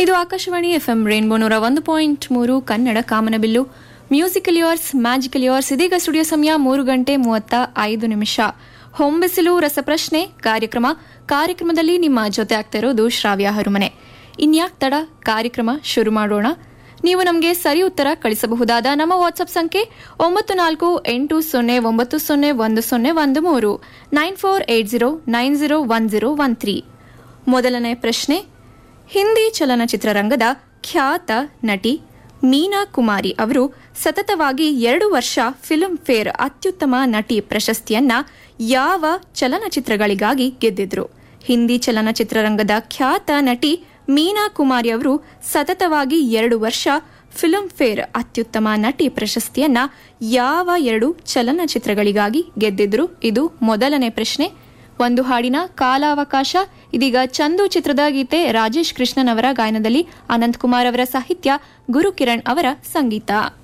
ಇದು Akashvani FM rainbow ನೂರ ಒಂದು ಪಾಯಿಂಟ್ ಮೂರು ಕನ್ನಡ ಕಾಮನಬಿಲ್ಲು ಮ್ಯೂಸಿಕಲ್ ಯೋರ್ಸ್ ಮ್ಯಾಜಿಕಲ್ ಯೋರ್ಸ್ ಇದೀಗ ಸ್ಟುಡಿಯೋ ಸಮಯ ಮೂರು ಗಂಟೆ ಮೂವತ್ತ ಐದು ನಿಮಿಷ ಹೊಂಬಿಸಿಲು ರಸಪ್ರಶ್ನೆ ಕಾರ್ಯಕ್ರಮ ಕಾರ್ಯಕ್ರಮದಲ್ಲಿ ನಿಮ್ಮ ಜೊತೆ ಆಗ್ತಾ ಇರೋದು ಶ್ರಾವ್ಯ ಹರುಮನೆ ಇನ್ಯಾಕ್ ತಡ ಕಾರ್ಯಕ್ರಮ ಶುರು ಮಾಡೋಣ ನೀವು ನಮಗೆ ಸರಿ ಉತ್ತರ ಕಳಿಸಬಹುದಾದ ನಮ್ಮ ವಾಟ್ಸ್ಆಪ್ ಸಂಖ್ಯೆ ಒಂಬತ್ತು ನಾಲ್ಕು ಎಂಟು ಸೊನ್ನೆ ಒಂಬತ್ತು ಸೊನ್ನೆ ಒಂದು ಸೊನ್ನೆ ಒಂದು ಮೂರು nine four eight zero nine zero one zero one three ಮೊದಲನೇ ಪ್ರಶ್ನೆ ಹಿಂದಿ ಚಲನಚಿತ್ರರಂಗದ ಖ್ಯಾತ ನಟಿ ಮೀನಾ ಕುಮಾರಿ ಅವರು ಸತತವಾಗಿ ಎರಡು ವರ್ಷ ಫಿಲ್ಮ್ ಫೇರ್ ಅತ್ಯುತ್ತಮ ನಟಿ ಪ್ರಶಸ್ತಿಯನ್ನ ಯಾವ ಚಲನಚಿತ್ರಗಳಿಗಾಗಿ ಗೆದ್ದಿದ್ರು ಹಿಂದಿ ಚಲನಚಿತ್ರರಂಗದ ಖ್ಯಾತ ನಟಿ ಮೀನಾ ಕುಮಾರಿ ಅವರು ಸತತವಾಗಿ ಎರಡು ವರ್ಷ ಫಿಲ್ಮ್ ಫೇರ್ ಅತ್ಯುತ್ತಮ ನಟಿ ಪ್ರಶಸ್ತಿಯನ್ನ ಯಾವ ಎರಡು ಚಲನಚಿತ್ರಗಳಿಗಾಗಿ ಗೆದ್ದಿದ್ರು ಇದು ಮೊದಲನೇ ಪ್ರಶ್ನೆ ಒಂದು ಹಾಡಿನ ಕಾಲಾವಕಾಶ ಇದೀಗ ಚಂದು ಚಿತ್ರದ ಗೀತೆ ರಾಜೇಶ್ ಕೃಷ್ಣನ್ ಅವರ ಗಾಯನದಲ್ಲಿ ಅನಂತ್ ಕುಮಾರ್ ಅವರ ಸಾಹಿತ್ಯ ಗುರುಕಿರಣ್ ಅವರ ಸಂಗೀತ